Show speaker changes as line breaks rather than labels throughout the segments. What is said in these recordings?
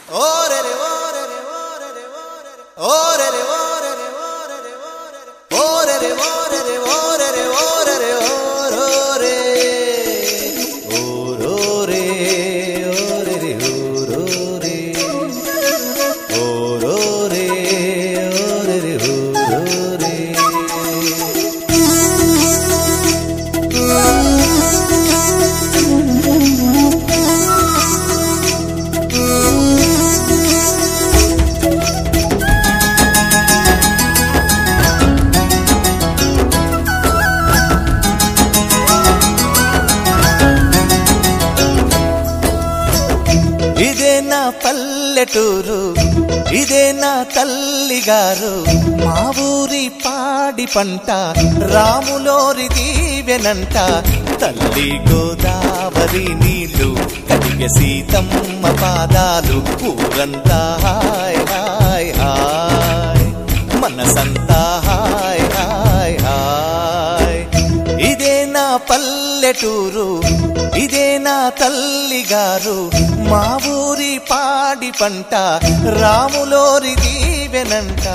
ఇదే నా పల్లెటూరు ఇదే నా తల్లి గారు మా ఊరి పాడి పంట రాములోరి దీవెనంట తల్లి గోదావరి నీళ్లు కడిగ సీతమ్మ పాదాలు ఊరంతా హాయ్ హాయ్ హాయ్ మనసంతా హాయ్ హాయ్ హాయ్ ఇదే నా పల్లెటూరు ఇదే నా తల్లి గారు మా ఊరి పాడి పంట రాములోరి దీవెనంట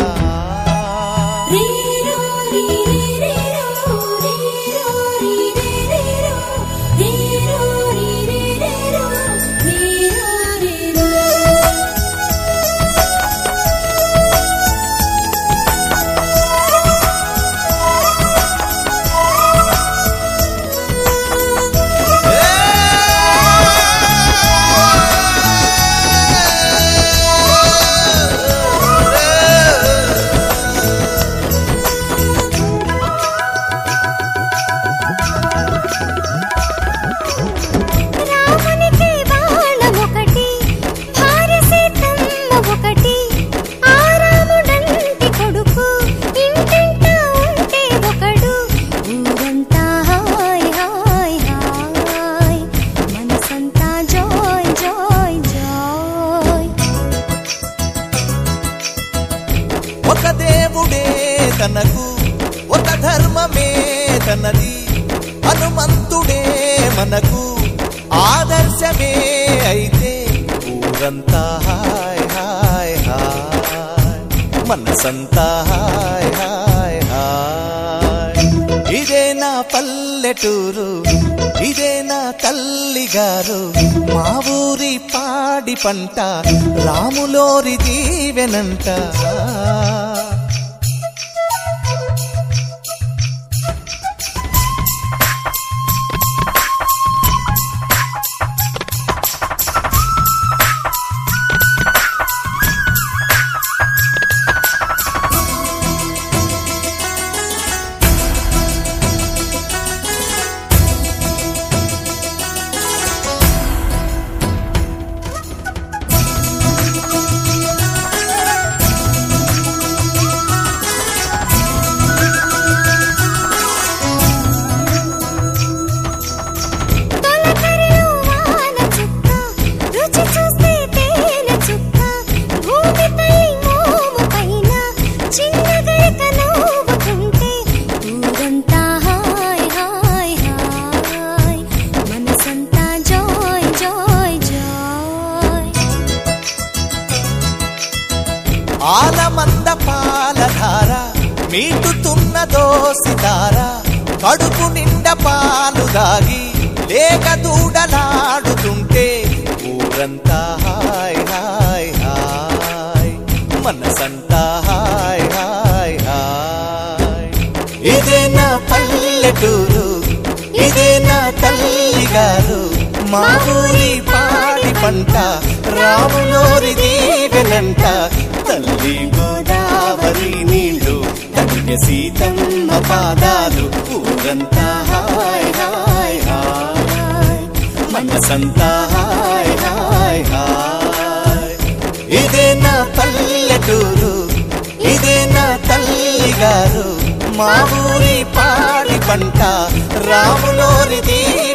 రీరో రీరేరేరో రీరో రీరేరేరో రీరో రీరేరేరో రీరో రీరో రామునికి బాణం ఒకటి భార్య సీతమ్మ ఒకటి ఆ రాముడంటి కొడుకు ఇంటింట ఉంటే ఒకడు ఊరంతా హాయ్ హాయ్ హాయ్ మనసంతా జాయ్ జాయ్ జాయ్
ఒక దేవుడే తనకు ఒక ధర్మమే తనది హనుమంతుడే మనకు ఆదర్శమే అయితే ఊరంతా హాయ్ హాయ్ హాయ్ మనసంతా హాయ్ హాయ్ హాయ్ ఇదే నా పల్లెటూరు ఇదే నా తల్లి గారు మా ఊరి పాడి పంట రాములోరి దీవెనంట
తొలకరిలో వాన చుక్క రుచి చూస్తే తేనె చుక్క భూమి తల్లి మోము పైన చిన్న గడక నవ్వుకుంటే ఊరంతా హాయ్ హాయ్ హాయ్ మనసంతా జాయ్ జాయ్ జాయ్
ఆలమంద పాలధార మీటుతున్న దోసిదార కడుపు నిండా పాలు దాగి లేక దూడలాడుతుంటే ఊరంతా హాయ్ హాయ్ హాయ్ మనసంతా హాయ్ హాయ్ హాయ్ ఇదే నా పల్లెటూరు ఇదే నా తల్లి గారు మా ఊరి పాడి పంట రాములోరి దీవెనంట తల్లి గోదావరి నీళ్లు కడిగ సీతమ్మ పాదాలు ఊరంతా హాయ్ హాయ్ హాయ్ మనసంతా హాయ్ హాయ్ హాయ్ ఇదే నా పల్లెటూరు ఇదే నా తల్లి గారు మా ఊరి పాడి పంట రాములోరి దీవెనంట